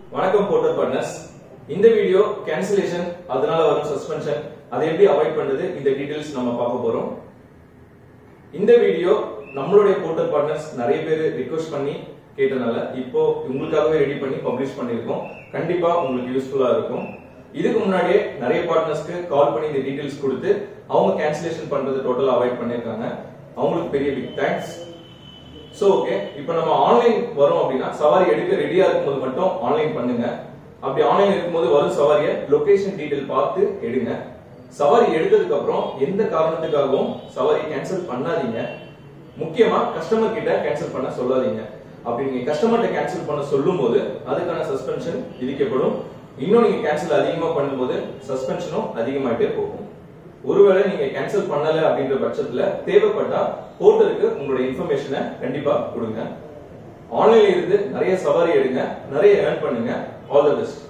வணக்கம் porter partners இந்த video cancellation அதனால வரும் சஸ்பென்ஷன் அதை எப்படி அவாய்ட் பண்றது இந்த டீடைல்ஸ் நம்ம பார்க்க போறோம் இந்த வீடியோ நம்மளுடைய போர்ட்டர் பார்ட்னர்ஸ் நிறைய பேர் ரிக்வெஸ்ட் பண்ணி கேட்டனால இப்போ உங்களுக்காகவே ரெடி பண்ணி பப்ளிஷ் பண்ணியிருக்கோம் கண்டிப்பா உங்களுக்கு யூஸ்ஃபுல்லா இருக்கும் இதுக்கு முன்னாடியே நிறைய பார்ட்னர்ஸ்க்கு கால் பண்ணி இந்த டீடைல்ஸ் கொடுத்து அவங்க கேன்சலேஷன் பண்றது டோட்டலா அவாய்ட் பண்ணிருக்காங்க அவங்களுக்கு பெரிய பிக் தேங்க்ஸ் சோ ஓகே இப்போ நம்ம ஆன்லைன் வரோம் அப்படின்னா சவாரி எடுக்க ரெடியா இருக்கும்போது மட்டும் ஆன்லைன் பண்ணுங்க அப்படி ஆன்லைன் இருக்கும்போது வரும் சவாரியை லொகேஷன் டீடைல் பார்த்து எடுங்க சவாரி எடுத்ததுக்கு அப்புறம் எந்த காரணத்துக்காகவும் சவாரி கேன்சல் பண்ணாதீங்க முக்கியமா கஸ்டமர் கிட்ட கேன்சல் பண்ண சொல்லாதீங்க அப்படி நீங்க கஸ்டமர்கிட்ட கேன்சல் பண்ண சொல்லும்போது அதுக்கான சஸ்பென்ஷன் விதிக்கப்படும் இன்னும் நீங்க கேன்சல் அதிகமா பண்ணும்போது சஸ்பென்ஷனும் அதிகமாயிட்டே போகும் ஒருவேளை நீங்க கேன்சல் பண்ணல அப்படின்ற பட்சத்துல தேவைப்பட்டா போர்ட்டருக்கு உங்களோட இன்ஃபர்மேஷனை கண்டிப்பா கொடுங்க ஆன்லைன்ல இருந்து நிறைய சவாரி எடுங்க நிறைய ஏர்ன் பண்ணுங்க ஆல் தி பெஸ்ட்